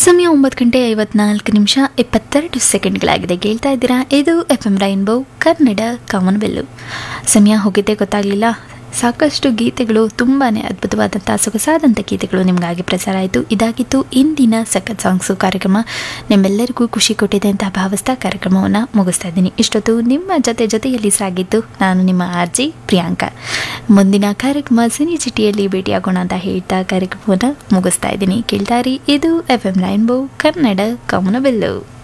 ಸಮಯ ಒಂಬತ್ತು ಗಂಟೆ ಐವತ್ನಾಲ್ಕು ನಿಮಿಷ ಇಪ್ಪತ್ತೆರಡು ಸೆಕೆಂಡ್ಗಳಾಗಿದೆ ಕೇಳ್ತಾ ಇದ್ದೀರಾ ಇದು ಎಫ್ ಎಂ ರೈನ್ಬೋ ಕನ್ನಡ ಕಾಮನಬೆಲ್ಲು ಸಮಯ ಹೋಗಿದ್ದೆ ಗೊತ್ತಾಗಲಿಲ್ಲ ಸಾಕಷ್ಟು ಗೀತೆಗಳು ತುಂಬಾ ಅದ್ಭುತವಾದಂಥ ಸೊಗಸಾದಂಥ ಗೀತೆಗಳು ನಿಮಗಾಗಿ ಪ್ರಸಾರ ಆಯಿತು ಇದಾಗಿತ್ತು ಇಂದಿನ ಸಖತ್ ಸಾಂಗ್ಸು ಕಾರ್ಯಕ್ರಮ ನಿಮ್ಮೆಲ್ಲರಿಗೂ ಖುಷಿ ಕೊಟ್ಟಿದೆ ಅಂತ ಭಾವಿಸ್ತಾ ಕಾರ್ಯಕ್ರಮವನ್ನು ಮುಗಿಸ್ತಾ ಇದ್ದೀನಿ ಇಷ್ಟೊತ್ತು ನಿಮ್ಮ ಜೊತೆ ಜೊತೆಯಲ್ಲಿ ಸಾಗಿದ್ದು ನಾನು ನಿಮ್ಮ ಆರ್ಜಿ ಪ್ರಿಯಾಂಕಾ ಮುಂದಿನ ಕಾರ್ಯಕ್ರಮ ಸಿನಿ ಚಿಟಿಯಲ್ಲಿ ಭೇಟಿಯಾಗೋಣ ಅಂತ ಹೇಳ್ತಾ ಕಾರ್ಯಕ್ರಮವನ್ನು ಮುಗಿಸ್ತಾ ಇದ್ದೀನಿ ಕೇಳ್ತಾರಿ ಇದು ಎಫ್ ಎಂ ರೈನ್ಬೋ ಕನ್ನಡ ಕಮನಬೆಲ್ಲು